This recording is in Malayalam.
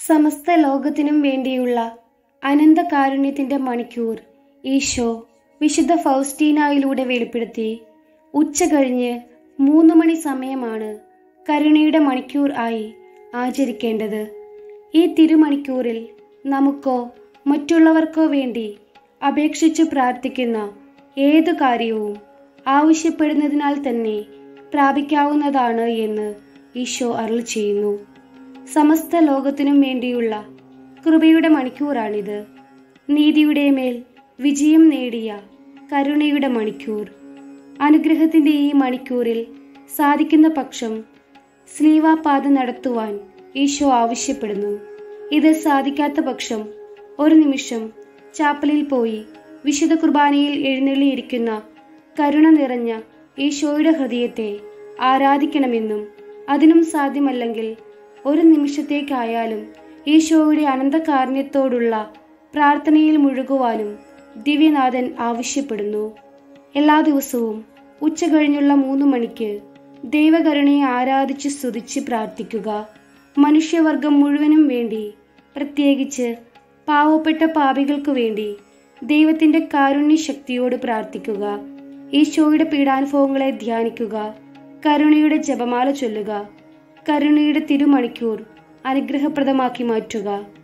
സമസ്ത ലോകത്തിനും വേണ്ടിയുള്ള അനന്തകാരുണ്യത്തിന്റെ മണിക്കൂർ ഈശോ വിശുദ്ധ ഫൗസ്റ്റീനായിലൂടെ വെളിപ്പെടുത്തി ഉച്ച കഴിഞ്ഞ് മൂന്ന് മണി സമയമാണ് കരുണയുടെ മണിക്കൂർ ആയി ആചരിക്കേണ്ടത് ഈ തിരുമണിക്കൂറിൽ നമുക്കോ മറ്റുള്ളവർക്കോ വേണ്ടി അപേക്ഷിച്ചു പ്രാർത്ഥിക്കുന്ന ഏതു കാര്യവും ആവശ്യപ്പെടുന്നതിനാൽ തന്നെ പ്രാപിക്കാവുന്നതാണ് എന്ന് ഈശോ അരുൾ ചെയ്യുന്നു സമസ്ത ലോകത്തിനും വേണ്ടിയുള്ള കൃപയുടെ മണിക്കൂറാണിത് നീതിയുടെ മേൽ വിജയം നേടിയ കരുണയുടെ മണിക്കൂർ അനുഗ്രഹത്തിന്റെ ഈ മണിക്കൂറിൽ സാധിക്കുന്ന പക്ഷം സ്ലീവാപാത നടത്തുവാൻ ഈശോ ആവശ്യപ്പെടുന്നു ഇത് സാധിക്കാത്ത പക്ഷം ഒരു നിമിഷം ചാപ്പലിൽ പോയി വിശുദ്ധ കുർബാനയിൽ എഴുന്നള്ളിയിരിക്കുന്ന കരുണ നിറഞ്ഞ ഈശോയുടെ ഹൃദയത്തെ ആരാധിക്കണമെന്നും അതിനും സാധ്യമല്ലെങ്കിൽ ഒരു നിമിഷത്തേക്കായാലും ഈശോയുടെ അനന്തകാരുണ്യത്തോടുള്ള പ്രാർത്ഥനയിൽ മുഴുകുവാനും ദിവ്യനാഥൻ ആവശ്യപ്പെടുന്നു എല്ലാ ദിവസവും ഉച്ച കഴിഞ്ഞുള്ള മൂന്ന് മണിക്ക് ദൈവകരുണയെ ആരാധിച്ച് സ്തുതിച്ച് പ്രാർത്ഥിക്കുക മനുഷ്യവർഗം മുഴുവനും വേണ്ടി പ്രത്യേകിച്ച് പാവപ്പെട്ട പാപികൾക്കു വേണ്ടി ദൈവത്തിന്റെ കാരുണ്യ ശക്തിയോട് പ്രാർത്ഥിക്കുക ഈശോയുടെ പീഡാനുഭവങ്ങളെ ധ്യാനിക്കുക കരുണയുടെ ജപമാല ചൊല്ലുക കരുണയുടെ തിരുമണിക്കൂർ അനുഗ്രഹപ്രദമാക്കി മാറ്റുക